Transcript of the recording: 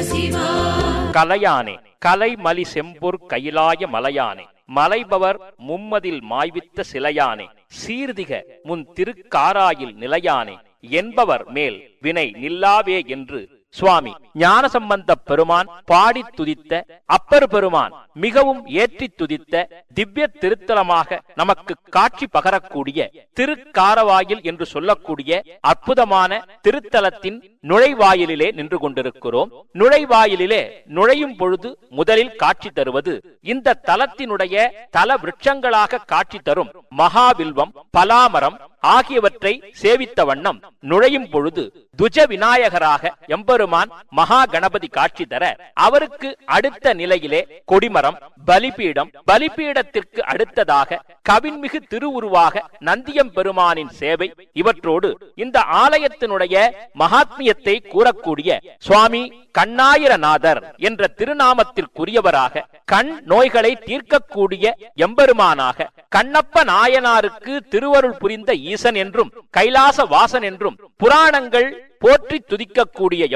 சிவா கலையானே கலைமலி செம்பொற் கைலாய மலையானே மலைபவர் மும்மதில் மாய்வித்த சிலையானே சீர்திக முன் திருக்காராயில் நிலையானே என்பவர் மேல் வினை நில்லாவே என்று சுவாமி ஞானசம்பந்த பெருமான் பாடித் துதித்த அப்பர் பெருமான் மிகவும் ஏற்றித் துதித்த திவ்ய திருத்தலமாக நமக்கு காட்சி பகரக்கூடிய திருக்காரவாயில் என்று சொல்லக்கூடிய அற்புதமான திருத்தலத்தின் நுழைவாயிலிலே நின்று கொண்டிருக்கிறோம் நுழைவாயிலிலே நுழையும் பொழுது முதலில் காட்சி தருவது இந்த தலத்தினுடைய தல விருட்சங்களாக காட்சி தரும் மகாவில்வம் பலாமரம் ஆகியவற்றை சேவித்த வண்ணம் நுழையும் பொழுது துஜ விநாயகராக எம்பெருமான் மகா கணபதி காட்சி தர அவருக்கு அடுத்த நிலையிலே கொடிமரம் பலிபீடம் பலிபீடத்திற்கு அடுத்ததாக கவின்மிகு திருவுருவாக நந்தியம் பெருமானின் சேவை இவற்றோடு இந்த ஆலயத்தினுடைய மகாத்மியத்தை கூறக்கூடிய சுவாமி கண்ணாயிரநாதர் என்ற திருநாமத்திற்குரியவராக கண் நோய்களை தீர்க்கக்கூடிய எம்பெருமானாக கண்ணப்ப நாயனாருக்கு திருவருள் புரிந்த ஈசன் என்றும் கைலாச வாசன் என்றும் புராணங்கள் போற்றி துதிக்கக்கூடிய